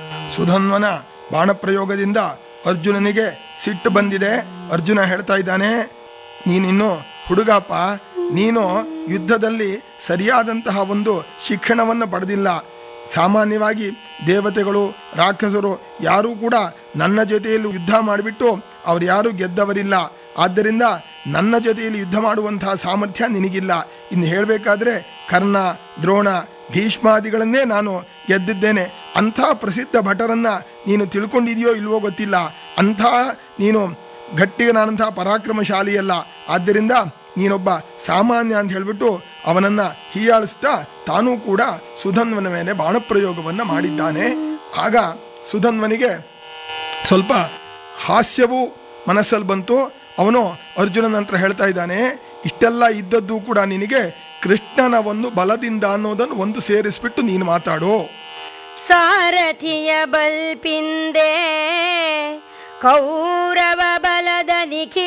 ಸುಧನ್ವನ ಬಾಣಪ್ರಯೋಗದಿಂದ ಅರ್ಜುನನಿಗೆ ಸಿಟ್ಟು ಬಂದಿದೆ ಅರ್ಜುನ ಹೇಳ್ತಾ ಇದ್ದಾನೆ ನೀನಿನ್ನು ಹುಡುಗಪ್ಪ ನೀನು ಯುದ್ಧದಲ್ಲಿ ಸರಿಯಾದಂತಹ ಒಂದು ಶಿಕ್ಷಣವನ್ನು ಪಡೆದಿಲ್ಲ ಸಾಮಾನ್ಯವಾಗಿ ದೇವತೆಗಳು ರಾಕ್ಷಸರು ಯಾರೂ ಕೂಡ ನನ್ನ ಜೊತೆಯಲ್ಲಿ ಯುದ್ಧ ಮಾಡಿಬಿಟ್ಟು ಅವ್ರು ಯಾರೂ ಗೆದ್ದವರಿಲ್ಲ ಆದ್ದರಿಂದ ನನ್ನ ಜೊತೆಯಲ್ಲಿ ಯುದ್ಧ ಮಾಡುವಂತಹ ಸಾಮರ್ಥ್ಯ ನಿನಗಿಲ್ಲ ಇನ್ನು ಹೇಳಬೇಕಾದ್ರೆ ಕರ್ಣ ದ್ರೋಣ ಭೀಷ್ಮಾದಿಗಳನ್ನೇ ನಾನು ಗೆದ್ದಿದ್ದೇನೆ ಅಂಥ ಪ್ರಸಿದ್ಧ ಭಟರನ್ನ ನೀನು ತಿಳ್ಕೊಂಡಿದೆಯೋ ಇಲ್ವೋ ಗೊತ್ತಿಲ್ಲ ಅಂಥ ನೀನು ಗಟ್ಟಿಗನಾದಂಥ ಪರಾಕ್ರಮಶಾಲಿಯಲ್ಲ ಆದ್ದರಿಂದ ನೀನೊಬ್ಬ ಸಾಮಾನ್ಯ ಅಂತ ಹೇಳ್ಬಿಟ್ಟು ಅವನನ್ನ ಹೀಯಾಳಿಸ್ತಾ ತಾನೂ ಕೂಡ ಸುಧನ್ವನ ಮೇಲೆ ಬಾಣಪ್ರಯೋಗವನ್ನ ಮಾಡಿದ್ದಾನೆ ಆಗ ಸುಧನ್ವನಿಗೆ ಸ್ವಲ್ಪ ಹಾಸ್ಯವೂ ಮನಸ್ಸಲ್ಲಿ ಬಂತು ಅವನು ಅರ್ಜುನನ ಹತ್ರ ಹೇಳ್ತಾ ಇದ್ದಾನೆ ಇಷ್ಟೆಲ್ಲ ಇದ್ದದ್ದು ಕೂಡ ನಿನಗೆ ಕೃಷ್ಣನ ಒಂದು ಬಲದಿಂದ ಅನ್ನೋದನ್ನು ಒಂದು ಸೇರಿಸ್ಬಿಟ್ಟು ನೀನು ಮಾತಾಡು ಸಾರಥಿಯ ಬಲ್ಪಿಂದೆ ಕೌರವ ಬಲದ ನಿಖಿಲ